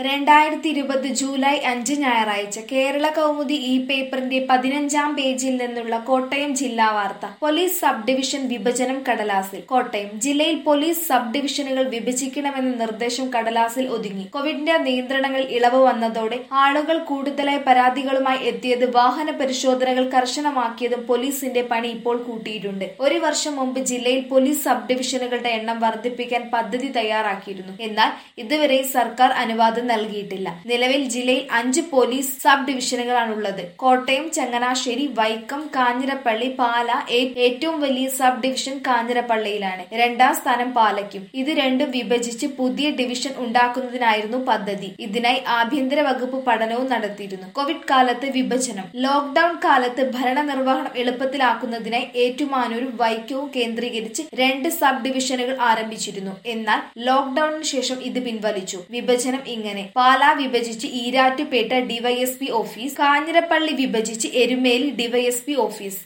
രണ്ടായിരത്തി ഇരുപത് ജൂലൈ അഞ്ച് ഞായറാഴ്ച കേരള കൗമുദി ഈ പേപ്പറിന്റെ പതിനഞ്ചാം പേജിൽ നിന്നുള്ള കോട്ടയം ജില്ലാ വാർത്ത പോലീസ് സബ് ഡിവിഷൻ വിഭജനം കടലാസിൽ കോട്ടയം ജില്ലയിൽ പോലീസ് സബ് ഡിവിഷനുകൾ വിഭജിക്കണമെന്ന നിർദ്ദേശം കടലാസിൽ ഒതുങ്ങി കോവിഡിന്റെ നിയന്ത്രണങ്ങൾ ഇളവ് വന്നതോടെ ആളുകൾ കൂടുതലായി പരാതികളുമായി എത്തിയത് വാഹന പരിശോധനകൾ കർശനമാക്കിയതും പോലീസിന്റെ പണി ഇപ്പോൾ കൂട്ടിയിട്ടുണ്ട് ഒരു വർഷം മുമ്പ് ജില്ലയിൽ പോലീസ് സബ് ഡിവിഷനുകളുടെ എണ്ണം വർദ്ധിപ്പിക്കാൻ പദ്ധതി തയ്യാറാക്കിയിരുന്നു എന്നാൽ ഇതുവരെ സർക്കാർ അനുവാദം നൽകിയിട്ടില്ല നിലവിൽ ജില്ലയിൽ അഞ്ച് പോലീസ് സബ് ഡിവിഷനുകളാണുള്ളത് കോട്ടയം ചങ്ങനാശ്ശേരി വൈക്കം കാഞ്ഞിരപ്പള്ളി പാല ഏ- ഏറ്റവും വലിയ സബ് ഡിവിഷൻ കാഞ്ഞിരപ്പള്ളിയിലാണ് രണ്ടാം സ്ഥാനം പാലയ്ക്കും ഇത് രണ്ടും വിഭജിച്ച് പുതിയ ഡിവിഷൻ ഉണ്ടാക്കുന്നതിനായിരുന്നു പദ്ധതി ഇതിനായി ആഭ്യന്തര വകുപ്പ് പഠനവും നടത്തിയിരുന്നു കോവിഡ് കാലത്ത് വിഭജനം ലോക്ഡൌൺ കാലത്ത് ഭരണനിർവഹണം എളുപ്പത്തിലാക്കുന്നതിനായി ഏറ്റുമാനൂരും വൈക്കവും കേന്ദ്രീകരിച്ച് രണ്ട് സബ് ഡിവിഷനുകൾ ആരംഭിച്ചിരുന്നു എന്നാൽ ലോക്ഡൌണിന് ശേഷം ഇത് പിൻവലിച്ചു വിഭജനം ഇങ്ങനെ പാലാ വിഭജിച്ച് ഈരാറ്റുപേട്ട ഡിവൈഎസ്പി ഓഫീസ് കാഞ്ഞിരപ്പള്ളി വിഭജിച്ച് എരുമേലി ഡിവൈഎസ്പി ഓഫീസ്